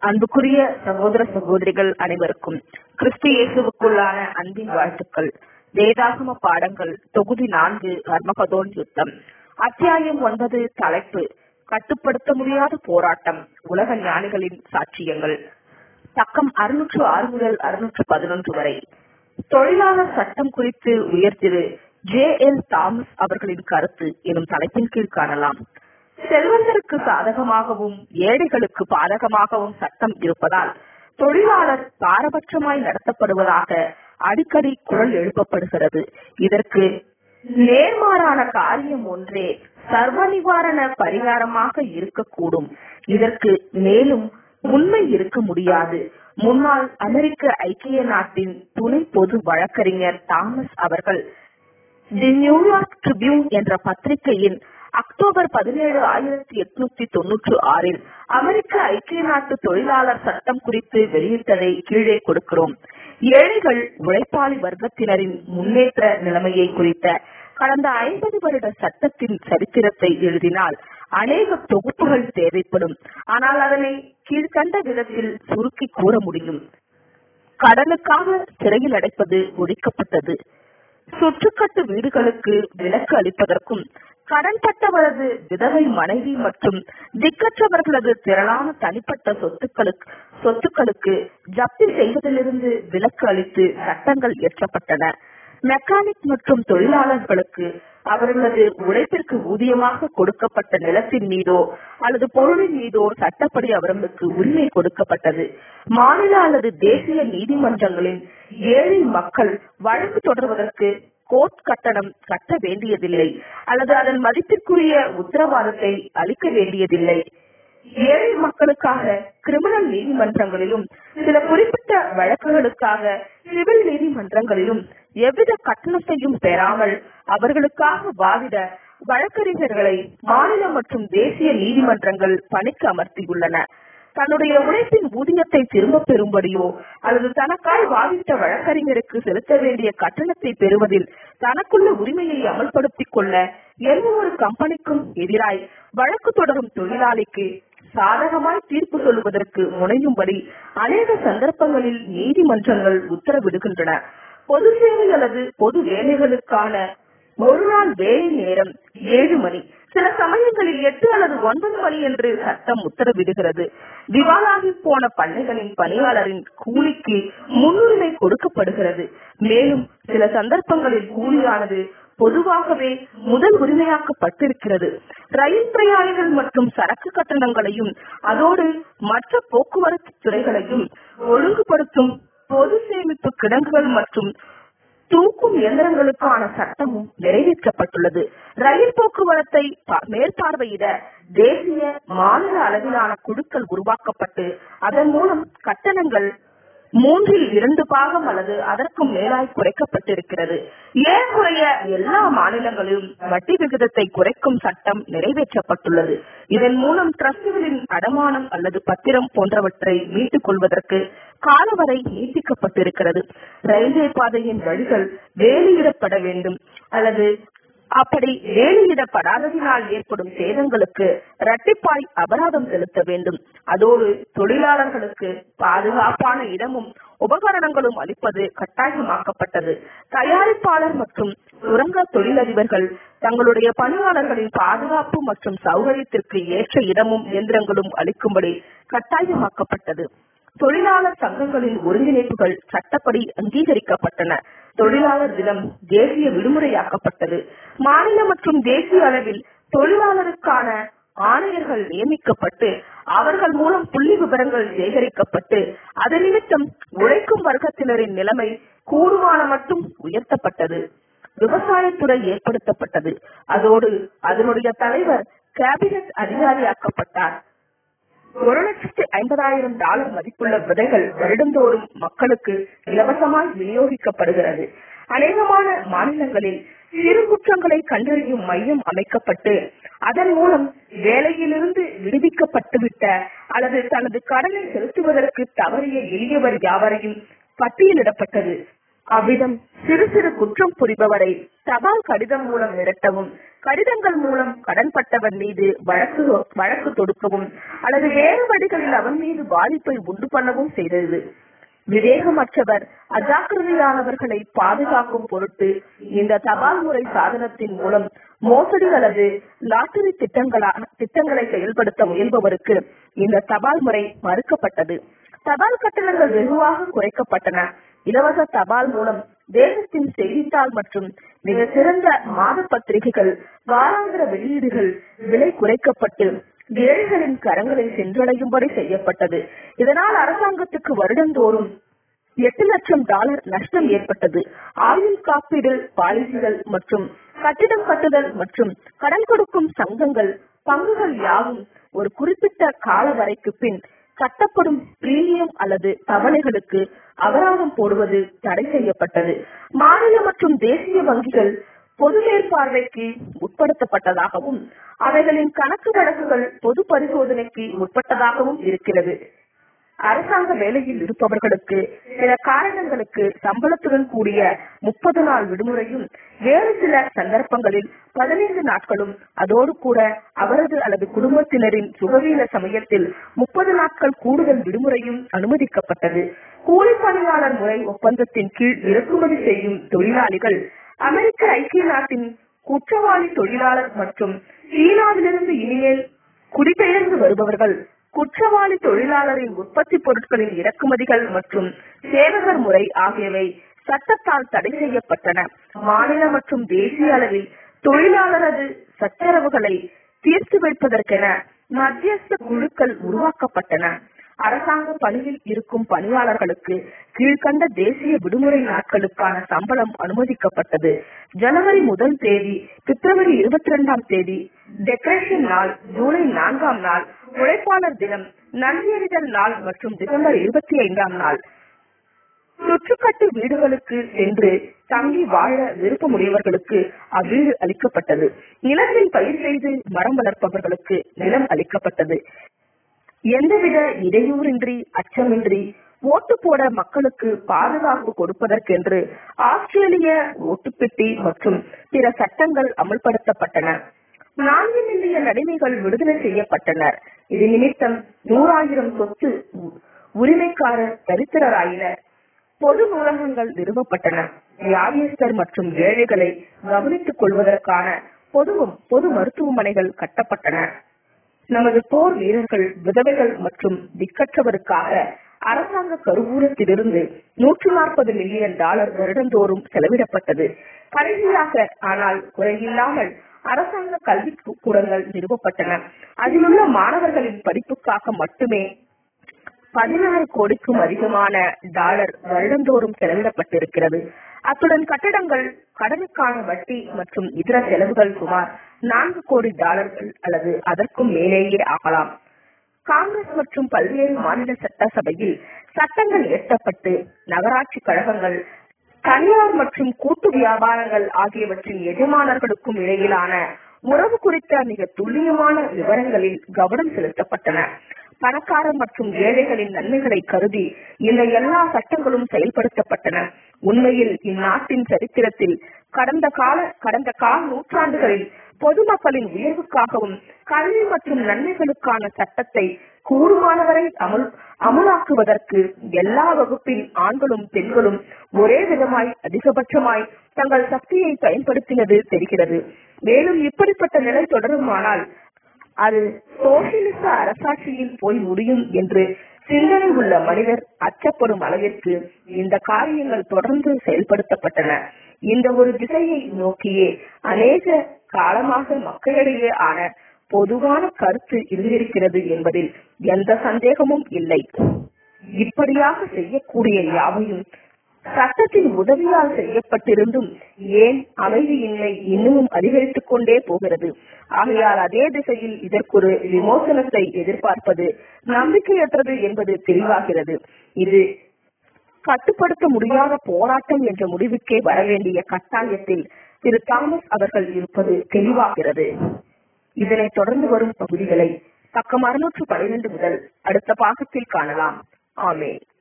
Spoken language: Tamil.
அன்புக்குரிய சகோதர சகோதரிகள் அனைவருக்கும் கிறிஸ்து இயேசுவுக்குள்ளான அன்பின் வாழ்த்துக்கள் வேதாகம பாடங்கள் தொகுதி நான்கு அர்மகதோன் யுத்தம் அத்தியாயம் ஒன்பது தலைப்பு கட்டுப்படுத்த முடியாத போராட்டம் உலக ஞானிகளின் சாட்சியங்கள் பக்கம் அறுநூற்று ஆறு முதல் அறுநூற்று பதினொன்று வரை தொழிலாளர் சட்டம் குறித்து உயர்த்திரு ஜே எல் தாமஸ் அவர்களின் கருத்து எனும் தலைப்பின் கீழ் காணலாம் செல்வந்தருக்கு சாதகமாகவும் ஏழைகளுக்கு பாதகமாகவும் சட்டம் இருப்பதால் தொழிலாளர் பாரபட்சமாய் நடத்தப்படுவதாக அடிக்கடி குரல் எழுப்பப்படுகிறது இதற்கு நேர்மாறான காரியம் ஒன்றே சர்வ நிவாரண பரிகாரமாக இருக்கக்கூடும் இதற்கு மேலும் உண்மை இருக்க முடியாது முன்னாள் அமெரிக்க ஐக்கிய நாட்டின் துணை பொது வழக்கறிஞர் தாமஸ் அவர்கள் தி நியூயார்க் ட்ரிபியூன் என்ற பத்திரிகையின் அக்டோபர் பதினேழு ஆயிரத்தி எட்நூத்தி தொன்னூற்று ஆறில் அமெரிக்க ஐக்கிய நாட்டு தொழிலாளர் சட்டம் குறித்து வெளியிட்டதை கீழே கொடுக்கிறோம் ஏழைகள் உழைப்பாளி வர்க்கத்தினரின் முன்னேற்ற நிலைமையை குறித்த கடந்த ஐம்பது வருட சட்டத்தின் சரித்திரத்தை எழுதினால் அநேக தொகுப்புகள் தேவைப்படும் ஆனால் அதனை கீழ்கண்ட விதத்தில் சுருக்கி கூற முடியும் கடனுக்காக சிறையில் அடைப்பது ஒழிக்கப்பட்டது சுற்றுக்கட்டு வீடுகளுக்கு விலக்கு அளிப்பதற்கும் கடன்பட்டவரது விதவை மனைவி மற்றும் திக்கற்றவர்களது திரளான தனிப்பட்ட சொத்துக்களுக்கு சொத்துக்களுக்கு ஜப்தி செய்வதிலிருந்து விலக்கு அளித்து சட்டங்கள் இயற்றப்பட்டன மெக்கானிக் மற்றும் தொழிலாளர்களுக்கு அவர்களது உழைப்பிற்கு ஊதியமாக கொடுக்கப்பட்ட நிலத்தின் மீதோ அல்லது பொருளின் மீதோ சட்டப்படி அவர்களுக்கு உரிமை கொடுக்கப்பட்டது மாநில அல்லது தேசிய நீதிமன்றங்களில் ஏழை மக்கள் வழக்கு தொடர்வதற்கு கோர்ட் கட்டணம் கட்ட வேண்டியதில்லை அல்லது அதன் மதிப்பிற்குரிய உத்தரவாதத்தை அளிக்க வேண்டியதில்லை ஏழை மக்களுக்காக கிரிமினல் நீதிமன்றங்களிலும் சில குறிப்பிட்ட வழக்குகளுக்காக சிவில் நீதிமன்றங்களிலும் எவ்வித கட்டணத்தையும் பெறாமல் அவர்களுக்காக வாதிட வழக்கறிஞர்களை மாநில மற்றும் தேசிய நீதிமன்றங்கள் பணிக்கு அமர்த்தியுள்ளன தன்னுடைய உழைப்பின் ஊதியத்தை திரும்ப பெறும்படியோ அல்லது தனக்காய் வாதிட்ட வழக்கறிஞருக்கு செலுத்த வேண்டிய கட்டணத்தை பெறுவதில் தனக்குள்ள உரிமையை அமல்படுத்திக் கொள்ள எந்த ஒரு கம்பெனிக்கும் எதிராய் வழக்கு தொடரும் தொழிலாளிக்கு சாதகமாய் தீர்ப்பு சொல்வதற்கு முனையும்படி அநேக சந்தர்ப்பங்களில் நீதிமன்றங்கள் உத்தரவிடுகின்றன பொது சேவை அல்லது பொது வேலைகளுக்கான ஒரு நாள் வேலை நேரம் ஏழு மணி சில சமயங்களில் எட்டு அல்லது ஒன்பது மணி என்று சட்டம் உத்தரவிடுகிறது திவாலாகி போன பண்ணைகளின் பணியாளரின் கூலிக்கு முன்னுரிமை கொடுக்கப்படுகிறது மேலும் சில சந்தர்ப்பங்களில் கூலியானது பொதுவாகவே முதல் உரிமையாக்கப்பட்டிருக்கிறது ரயில் பிரயாணிகள் மற்றும் சரக்கு கட்டணங்களையும் அதோடு மற்ற போக்குவரத்து துறைகளையும் ஒழுங்குபடுத்தும் பொது சேமிப்பு கிடங்குகள் மற்றும் தூக்கும் இயந்திரங்களுக்கான சட்டமும் நிறைவேற்றப்பட்டுள்ளது ரயில் போக்குவரத்தை மேற்பார்வையிட தேசிய மாநில அளவிலான குழுக்கள் உருவாக்கப்பட்டு அதன் மூலம் கட்டணங்கள் மூன்றில் இரண்டு பாகம் அல்லது அதற்கும் மேலாய் குறைக்கப்பட்டிருக்கிறது ஏறக்குறைய எல்லா மாநிலங்களிலும் வட்டி விகிதத்தை குறைக்கும் சட்டம் நிறைவேற்றப்பட்டுள்ளது இதன் மூலம் டிரஸ்டுகளின் அடமானம் அல்லது பத்திரம் போன்றவற்றை மீட்டுக் கொள்வதற்கு காலவரை நீட்டிக்கப்பட்டிருக்கிறது ரயில்வே பாதையின் வழிகள் வேலியிடப்பட வேண்டும் அல்லது அப்படி வேலையிடப்படாததினால் ஏற்படும் சேதங்களுக்கு இரட்டிப்பாய் அபராதம் செலுத்த வேண்டும் அதோடு தொழிலாளர்களுக்கு பாதுகாப்பான இடமும் உபகரணங்களும் அளிப்பது கட்டாயமாக்கப்பட்டது தயாரிப்பாளர் மற்றும் சுரங்க தொழிலதிபர்கள் தங்களுடைய பணியாளர்களின் பாதுகாப்பு மற்றும் சௌகரியத்திற்கு ஏற்ற இடமும் இயந்திரங்களும் அளிக்கும்படி கட்டாயமாக்கப்பட்டது தொழிலாளர் சங்கங்களின் ஒருங்கிணைப்புகள் சட்டப்படி அங்கீகரிக்கப்பட்டன தொழிலாளர் தினம் தேசிய விடுமுறையாக்கப்பட்டது மாநில மற்றும் தேசிய அளவில் தொழிலாளருக்கான ஆணையர்கள் நியமிக்கப்பட்டு அவர்கள் மூலம் புள்ளி விவரங்கள் சேகரிக்கப்பட்டு அதன் நிமித்தம் உழைக்கும் வர்க்கத்தினரின் நிலைமை கூடுமான மட்டும் உயர்த்தப்பட்டது விவசாயத்துறை ஏற்படுத்தப்பட்டது அதோடு அதனுடைய தலைவர் கேபினட் அதிகாரியாக்கப்பட்டார் ஒரு லட்சத்து ஐம்பதாயிரம் டாலர் மதிப்புள்ள விதைகள் வருடந்தோறும் மக்களுக்கு இலவசமாய் விநியோகிக்கப்படுகிறது அநேகமான மாநிலங்களில் சிறு குற்றங்களை கண்டறியும் மையம் அமைக்கப்பட்டு அதன் மூலம் வேலையிலிருந்து விடுவிக்கப்பட்டுவிட்ட அல்லது தனது கடனை செலுத்துவதற்கு தவறிய எளியவர் யாவரையும் பட்டியலிடப்பட்டது அவ்விதம் சிறு சிறு குற்றம் புரிபவரை தபால் கடிதம் மூலம் மிரட்டவும் கடிதங்கள் மூலம் கடன்பட்டவன் மீது வழக்கு வழக்கு தொடுக்கவும் அல்லது வேறு வழிகளில் அவன் மீது பாதிப்பை உண்டு பண்ணவும் செய்தது விவேகமற்றவர் அஜாக்கிரதையானவர்களை பாதுகாக்கும் பொருட்டு இந்த தபால் முறை சாதனத்தின் மூலம் மோசடி அல்லது லாட்டரி திட்டங்களா திட்டங்களை செயல்படுத்த முயல்பவருக்கு இந்த தபால் முறை மறுக்கப்பட்டது தபால் கட்டணங்கள் வெகுவாக குறைக்கப்பட்டன இலவச தபால் மூலம் தேசத்தின் செய்தித்தாள் மற்றும் மிக சிறந்த மாத பத்திரிகைகள் வாராந்திர வெளியீடுகள் விலை குறைக்கப்பட்டு ஏழைகளின் கரங்களை சென்றடையும்படி செய்யப்பட்டது இதனால் அரசாங்கத்துக்கு வருடந்தோறும் எட்டு லட்சம் டாலர் நஷ்டம் ஏற்பட்டது ஆயுள் காப்பீடு பாலிசிகள் மற்றும் கட்டிடம் கட்டுதல் மற்றும் கடன் கொடுக்கும் சங்கங்கள் பங்குகள் யாவும் ஒரு குறிப்பிட்ட கால வரைக்கு பின் கட்டப்படும் பிரீமியம் அல்லது தவணைகளுக்கு அபராதம் போடுவது தடை செய்யப்பட்டது மாநில மற்றும் தேசிய வங்கிகள் பொது மேற்பார்வைக்கு உட்படுத்தப்பட்டதாகவும் அவைகளின் கணக்கு வழக்குகள் பொது பரிசோதனைக்கு உட்பட்டதாகவும் இருக்கிறது அரசாங்க வேலையில் இருப்பவர்களுக்கு சில காரணங்களுக்கு சம்பளத்துடன் கூடிய முப்பது நாள் விடுமுறையும் வேறு சில சந்தர்ப்பங்களில் பதினைந்து நாட்களும் அதோடு கூட அவரது அல்லது குடும்பத்தினரின் சுகவீன சமயத்தில் முப்பது நாட்கள் கூடுதல் விடுமுறையும் அனுமதிக்கப்பட்டது கூலி பணியாளர் முறை ஒப்பந்தத்தின் கீழ் இறக்குமதி செய்யும் தொழிலாளிகள் அமெரிக்க ஐக்கிய நாட்டின் குற்றவாளி தொழிலாளர் மற்றும் சீனாவிலிருந்து இனிமேல் குடிபெயர்ந்து வருபவர்கள் குற்றவாளி தொழிலாளரின் உற்பத்தி பொருட்களின் இறக்குமதிகள் மற்றும் சேவகர் முறை ஆகியவை சட்டத்தால் தடை செய்யப்பட்டன மாநில மற்றும் தேசிய அளவில் தொழிலாளரது சச்சரவுகளை தீர்த்து வைப்பதற்கென மத்தியஸ்த குழுக்கள் உருவாக்கப்பட்டன அரசாங்க பணியில் இருக்கும் பணியாளர்களுக்கு கீழ்கண்ட தேசிய விடுமுறை நாட்களுக்கான சம்பளம் அனுமதிக்கப்பட்டது ஜனவரி முதல் தேதி பிப்ரவரி இருபத்தி இரண்டாம் தேதி டெக்கரேஷன் நாள் ஜூலை நான்காம் நாள் உழைப்பாளர் தினம் நன்றியறிதல் நாள் மற்றும் டிசம்பர் இருபத்தி ஐந்தாம் நாள் சுற்றுக்கட்டு வீடுகளுக்கு சென்று தங்கி வாழ விருப்பமுடையவர்களுக்கு அவ்வீடு அளிக்கப்பட்டது நிலத்தில் பயிர் செய்து மரம் வளர்ப்பவர்களுக்கு நிலம் அளிக்கப்பட்டது எந்தவித இடையூறின்றி அச்சமின்றி ஓட்டு போட மக்களுக்கு பாதுகாப்பு கொடுப்பதற்கென்று ஆஸ்திரேலிய ஓட்டுப்பெட்டி மற்றும் பிற சட்டங்கள் அமல்படுத்தப்பட்டன நான்கு மில்லியன் அடிமைகள் விடுதலை செய்யப்பட்டனர் இது நிமித்தம் நூறாயிரம் சொத்து உரிமைக்காரர் தரித்திரராயினர் பொது நூலகங்கள் நிறுவப்பட்டன வியாதியஸ்தர் மற்றும் ஏழைகளை கவனித்துக் கொள்வதற்கான பொதுவும் பொது மருத்துவமனைகள் கட்டப்பட்டன நமது போர் வீரர்கள் விதவைகள் மற்றும் திக்கற்றவருக்காக அரசாங்க கருவூலத்திலிருந்து நூற்று நாற்பது மில்லியன் டாலர் வருடந்தோறும் செலவிடப்பட்டது கடைசியாக ஆனால் குறையில்லாமல் அரசாங்க கல்வி கூடங்கள் நிறுவப்பட்டன அதிலுள்ள மாணவர்களின் படிப்புக்காக மட்டுமே பதினாறு கோடிக்கும் அதிகமான டாலர் வருடந்தோறும் செலவிடப்பட்டிருக்கிறது அத்துடன் கட்டடங்கள் கடனுக்கான வட்டி மற்றும் இதர செலவுகள் சுமார் நான்கு கோடி டாலர்கள் அல்லது அதற்கும் மேலேயே ஆகலாம் காங்கிரஸ் மற்றும் பல்வேறு மாநில சட்டசபையில் சட்டங்கள் இயற்றப்பட்டு நகராட்சி கழகங்கள் தனியார் மற்றும் கூட்டு வியாபாரங்கள் ஆகியவற்றின் எஜமானர்களுக்கும் இடையிலான உறவு குறித்த மிக துல்லியமான விவரங்களில் கவனம் செலுத்தப்பட்டன பணக்காரர் மற்றும் ஏழைகளின் நன்மைகளை கருதி இந்த எல்லா சட்டங்களும் செயல்படுத்தப்பட்டன உண்மையில் இந்நாட்டின் சரித்திரத்தில் கடந்த கால கடந்த கால நூற்றாண்டுகளில் பொதுமக்களின் உயர்வுக்காகவும் கல்வி மற்றும் நன்மைகளுக்கான சட்டத்தை கூடுமானவரை அமுல் அமுலாக்குவதற்கு எல்லா வகுப்பின் ஆண்களும் பெண்களும் ஒரே விதமாய் அதிகபட்சமாய் தங்கள் சக்தியை பயன்படுத்தினது தெரிகிறது மேலும் இப்படிப்பட்ட நிலை தொடருமானால் அது சோசியலிச அரசாட்சியில் போய் முடியும் என்று சிந்தனை உள்ள மனிதர் அச்சப்படும் அளவிற்கு இந்த காரியங்கள் தொடர்ந்து செயல்படுத்தப்பட்டன இந்த ஒரு திசையை நோக்கியே அநேக காலமாக மக்களிடையே ஆன பொதுவான கருத்து இருந்திருக்கிறது என்பதில் எந்த சந்தேகமும் இல்லை இப்படியாக செய்யக்கூடிய யாவையும் சட்டத்தின் உதவியால் செய்யப்பட்டிருந்தும் ஏன் அமைதியின்மை இன்னமும் அதிகரித்துக் கொண்டே போகிறது ஆகையால் அதே திசையில் இதற்கொரு விமோசனத்தை எதிர்பார்ப்பது நம்பிக்கையற்றது என்பது தெளிவாகிறது இது கட்டுப்படுத்த முடியாத போராட்டம் என்ற முடிவுக்கே வர வேண்டிய கட்டாயத்தில் திரு தாமஸ் அவர்கள் இருப்பது தெளிவாகிறது இதனை தொடர்ந்து வரும் பகுதிகளை பக்கம் அறுநூற்று பனிரெண்டு முதல் அடுத்த பாகத்தில் காணலாம் ஆமே